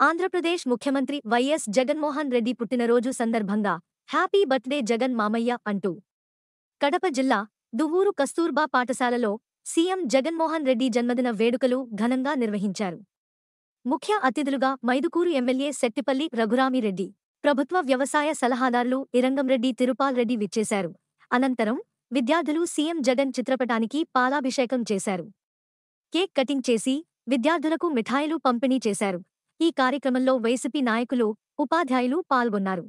ఆంధ్రప్రదేశ్ ముఖ్యమంత్రి వైఎస్ జగన్మోహన్ రెడ్డి పుట్టినరోజు సందర్భంగా హ్యాపీ బర్త్డే జగన్ మామయ్య అంటూ కడప జిల్లా దువ్వూరు కస్తూర్బా పాఠశాలలో సీఎం జగన్మోహన్ రెడ్డి జన్మదిన వేడుకలు ఘనంగా నిర్వహించారు ముఖ్య అతిథులుగా మైదుకూరు ఎమ్మెల్యే శెట్టిపల్లి రఘురామిరెడ్డి ప్రభుత్వ వ్యవసాయ సలహాదారులు ఇరంగంరెడ్డి తిరుపాల్ రెడ్డి విచ్చేశారు అనంతరం విద్యార్థులు సీఎం జగన్ చిత్రపటానికి పాలాభిషేకం చేశారు కేక్ కటింగ్ చేసి విద్యార్థులకు మిఠాయిలు పంపిణీ చేశారు ఈ కార్యక్రమంలో వైసీపీ నాయకులు ఉపాధ్యాయులు పాల్గొన్నారు